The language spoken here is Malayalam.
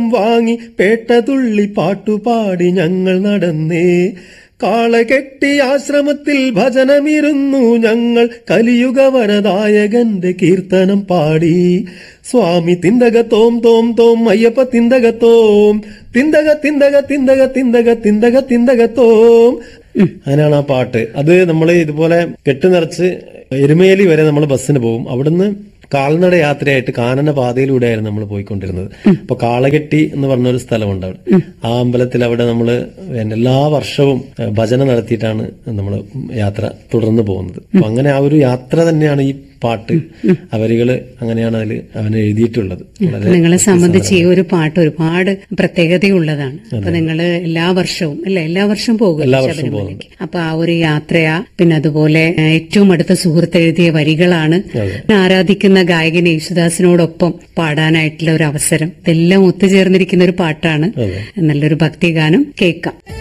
വാങ്ങി പേട്ടതുള്ളി പാട്ടുപാടി ഞങ്ങൾ നടന്നേ കാളകെട്ടി ആശ്രമത്തിൽ ഭജനമിരുന്നു ഞങ്ങൾ കലിയുഗ വരദായകന്റെ കീർത്തനം പാടി സ്വാമി തിന്തക തോം തോം തോം അയ്യപ്പ തിന്തക തോം തിന്തക തിന്തക തിന്തക തിന്തക തിന്തക തിന്തക തോം അങ്ങനെയാണ് ആ പാട്ട് അത് നമ്മൾ ഇതുപോലെ കെട്ട് നിറച്ച് എരുമേലി വരെ നമ്മൾ ബസ്സിന് പോകും അവിടുന്ന് കാൽനട യാത്രയായിട്ട് കാനന പാതയിലൂടെയായിരുന്നു നമ്മൾ പോയിക്കൊണ്ടിരുന്നത് അപ്പൊ കാളകെട്ടി എന്ന് പറഞ്ഞൊരു സ്ഥലമുണ്ട് അവിടെ ആ അമ്പലത്തിൽ അവിടെ നമ്മൾ എല്ലാ വർഷവും ഏഹ്, ഭജന നടത്തിയിട്ടാണ് നമ്മൾ യാത്ര തുടർന്ന് പോകുന്നത് അപ്പൊ അങ്ങനെ ആ ഒരു യാത്ര തന്നെയാണ് ഈ പാട്ട് അവരികള് അങ്ങനെയാണ് അതിൽ അവൻ എഴുതിയിട്ടുള്ളത് വളരെ നിങ്ങളെ സംബന്ധിച്ച് ഈ ഒരു പാട്ട് ഒരുപാട് പ്രത്യേകതയുള്ളതാണ് അപ്പൊ നിങ്ങള് എല്ലാ വർഷവും അല്ലെ എല്ലാ വർഷവും പോകും എല്ലാ വർഷവും ശബരിമലയ്ക്ക് അപ്പൊ ആ ഒരു യാത്രയാ പിന്നെ അതുപോലെ ഏഹ്, ഏറ്റവും അടുത്ത സുഹൃത്ത് എഴുതിയ വരികളാണ് ആരാധിക്കുന്ന ഗായകൻ യേശുദാസിനോടൊപ്പം പാടാനായിട്ടുള്ള ഒരു അവസരം ഇതെല്ലാം ഒത്തുചേർന്നിരിക്കുന്ന ഒരു പാട്ടാണ് നല്ലൊരു ഭക്തിഗാനം കേൾക്കാം